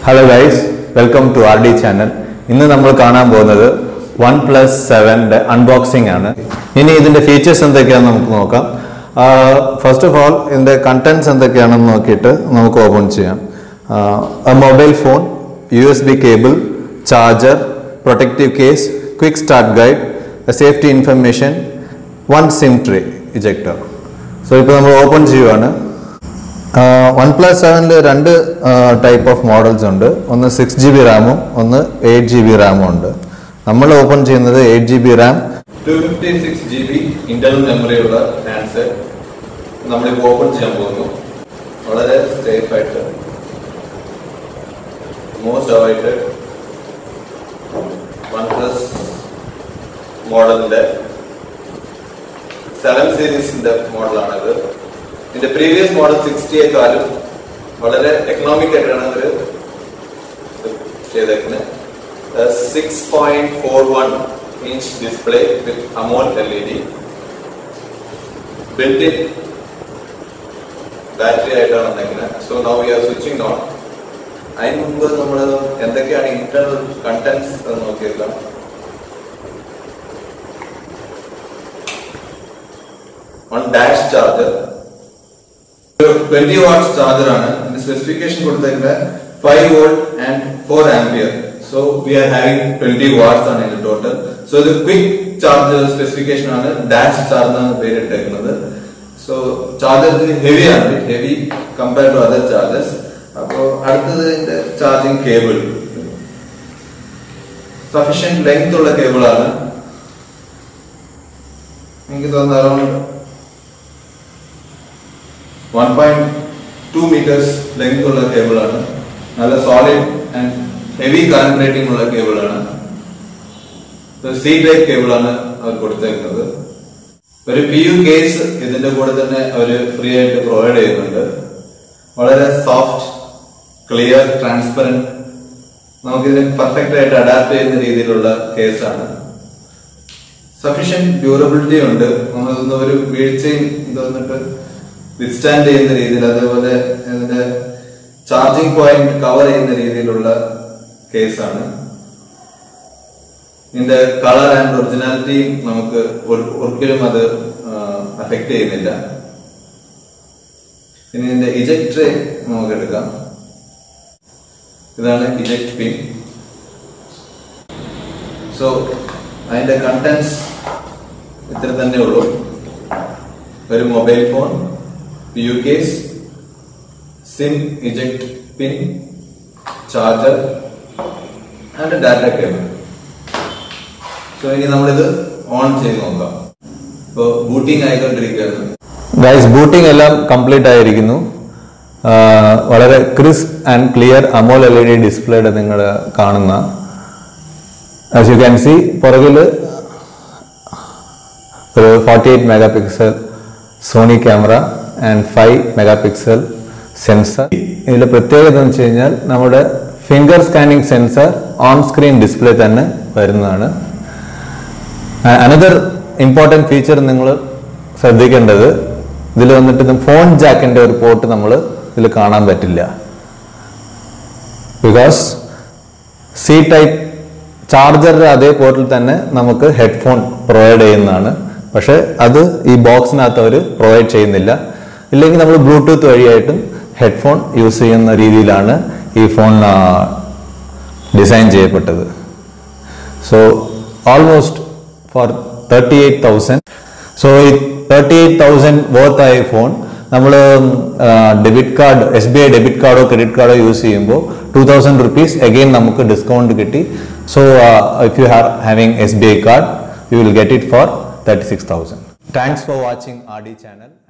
hello guys welcome to R D channel ഇന്ന് നമ്മൾ കാണാൻ പോകുന്നത് വൺ പ്ലസ് സെവൻ്റെ അൺബോക്സിംഗ് ആണ് ഇനി ഇതിന്റെ ഫീച്ചേഴ്സ് എന്തൊക്കെയാണെന്ന് നമുക്ക് നോക്കാം ഫസ്റ്റ് ഓഫ് ഓൾ ഇതിന്റെ കണ്ടന്റ്സ് എന്തൊക്കെയാണെന്ന് നോക്കിയിട്ട് നമുക്ക് ഓപ്പൺ ചെയ്യാം mobile phone U S B cable charger protective case quick start guide safety information one SIM tray ejector so ഇപ്പോൾ നമ്മൾ ഓപ്പൺ ചെയ്യുവാണ് വൺ പ്ലസ് സെവനിൽ രണ്ട് ടൈപ്പ് ഓഫ് മോഡൽസ് ഉണ്ട് ഒന്ന് സിക്സ് ജി ബി റാമും ഒന്ന് എയ്റ്റ് ജി ബി റാമും ഉണ്ട് നമ്മൾ ഓപ്പൺ ചെയ്യുന്നത് eight G B RAM two fifty six G B internal memory ഉള്ള ഹാൻഡ്സെറ്റ് നമ്മളിപ്പോൾ ഓപ്പൺ ചെയ്യാൻ പോകുന്നു വളരെ സേഫ് ആയിട്ട് മോസ്റ്റ് അവൈറ്റഡ് വൺ പ്ലസ് മോഡലിന്റെ സെവൻ സീരീസിന്റെ മോഡലാണിത് ഇതിന്റെ പ്രീവിയസ് മോഡൽ സിക്സ്റ്റിയേക്കാളും വളരെ എക്കണോമിക് ആയിട്ടാണ് ഇവര് ചെയ്തേക്കുന്നത് six point four one inch display with AMOLED built in battery ആയിട്ടാണ് വന്നേക്കുന്നത് so now we are switching on അതിന് മുമ്പ് നമ്മൾ എന്തൊക്കെയാണ് ഇന്റർണൽ കണ്ടന്റ്സ് എന്ന് നോക്കിയേക്കാം one dash charger twenty watts charger ആണ് ഇതിന്റെ സ്പെസിഫിക്കേഷൻ കൊടുത്തേക്കുന്നത് five volt and four ampere so we are having twenty watts ആണ് ഇതിന്റെ ടോട്ടൽ സോ ഇത് ക്വിക്ക് ചാർജർ സ്പെസിഫിക്കേഷൻ ആണ് ഡാഷ് ചാർജർ എന്നാണ് പേരിട്ടേക്കുന്നത് സോ ചാർജർ ഹെവി ആണ് heavy compare to other chargers അപ്പോ അടുത്തത് ഇതിന്റെ ചാർജിങ് കേബിൾ സഫീഷ്യന്റ് ലെങ്ത് ഉള്ള കേബിൾ ആണ് എനിക്ക് തോന്നുന്നു around one point two meters length ഉള്ള കേബിൾ ആണ് നല്ല solid and heavy current rating ഉള്ള കേബിൾ ആണ് സി ടൈപ്പ് കേബിൾ ആണ് അവർ കൊടുത്തേക്കുന്നത് ഒരു പി യു കേസ് ഇതിന്റെ കൂടെ തന്നെ അവർ ഫ്രീ ആയിട്ട് പ്രൊവൈഡ് ചെയ്യുന്നുണ്ട് വളരെ സോഫ്റ്റ് ക്ലിയർ ട്രാൻസ്പെറന്റ് നമുക്കിതിനെ പെർഫെക്റ്റ് ആയിട്ട് അഡാപ്റ്റ് ചെയ്യുന്ന രീതിയിലുള്ള കേസാണ് സഫീഷ്യന്റ് ഡ്യൂറബിലിറ്റി ഉണ്ട് നമ്മളൊന്നും ഒരു വീഴ്ചയും ഇത് വന്നിട്ട് വിത്ത്സ്റ്റാൻഡ് ചെയ്യുന്ന രീതിയിൽ അതേപോലെ ഇതിന്റെ ചാർജിങ് പോയിന്റ് കവർ ചെയ്യുന്ന രീതിയിലുള്ള കേസാണ് ഇതിന്റെ കളർ ആൻഡ് ഒറിജിനാലിറ്റി നമുക്ക് ഒ- ഒരിക്കലും അത് അഫക്ട് ചെയ്യുന്നില്ല ഇനി ഇതിന്റെ ഇജക്ട് നമുക്ക് എടുക്കാം ഇതാണ് ഇജക്ട് പിൻ സോ അതിന്റെ കണ്ടന്റ്സ് ഇത്ര തന്നെ ഉള്ളൂ ഒരു mobile phone P U case SIM eject pin charger and data cable so ഇനി നമ്മളിത് ഓൺ ചെയ്ത് നോക്കാം ഇപ്പോൾ ബൂട്ടിംഗ് ആയിക്കൊണ്ടിരിക്കുകയാണ് ഗൈസ് ബൂട്ടിംഗ് എല്ലാം കംപ്ലീറ്റ് ആയിരിക്കുന്നു ആ, വളരെ crisp and clear AMOLED ഡിസ്പ്ലേയുടെ നിങ്ങൾ കാണുന്ന ആസ് യു ക്യാൻ സി പുറകിൽ ഒരു forty eight megapixel Sony camera and five megapixel sensor ഇതിലെ പ്രത്യേകത എന്ന് വെച്ച് കഴിഞ്ഞാൽ നമ്മുടെ finger scanning sensor on screen display തന്നെ വരുന്നതാണ് അനദർ ഇമ്പോർട്ടൻറ്റ് ഫീച്ചർ നിങ്ങൾ ശ്രദ്ധിക്കേണ്ടത് ഇതിൽ വന്നിട്ട് ഫോൺ ജാക്കിന്റെ ഒരു പോർട്ട് നമ്മൾ ഇതിൽ കാണാൻ പറ്റില്ല ബിക്കോസ് സി ടൈപ്പ് ചാർജറിന്റെ അതേ പോർട്ടിൽ തന്നെ നമുക്ക് ഹെഡ്ഫോൺ പ്രൊവൈഡ് ചെയ്യുന്നതാണ് പക്ഷെ അത് ഈ ബോക്സിനകത്ത് അവർ പ്രൊവൈഡ് ചെയ്യുന്നില്ല ഇല്ലെങ്കിൽ നമ്മൾ ബ്ലൂടൂത്ത് വഴിയായിട്ടും ഹെഡ്ഫോൺ യൂസ് ചെയ്യുന്ന രീതിയിലാണ് ഈ ഫോൺ ഡിസൈൻ ചെയ്യപ്പെട്ടത് so almost four thirty eight thousand so ഈ തേർട്ടി എയ്റ്റ് തൗസൻഡ് വർത്ത് ആയ ഫോൺ നമ്മൾ debit card S B I debit കാർഡോ ക്രെഡിറ്റ് കാർഡോ യൂസ് ചെയ്യുമ്പോൾ ടു തൗസൻഡ് റുപ്പീസ് അഗെയിൻ നമുക്ക് ഡിസ്കൗണ്ട് കിട്ടി so if you have having S B I card you will get it for thirty six thousand thanks for watching R D channel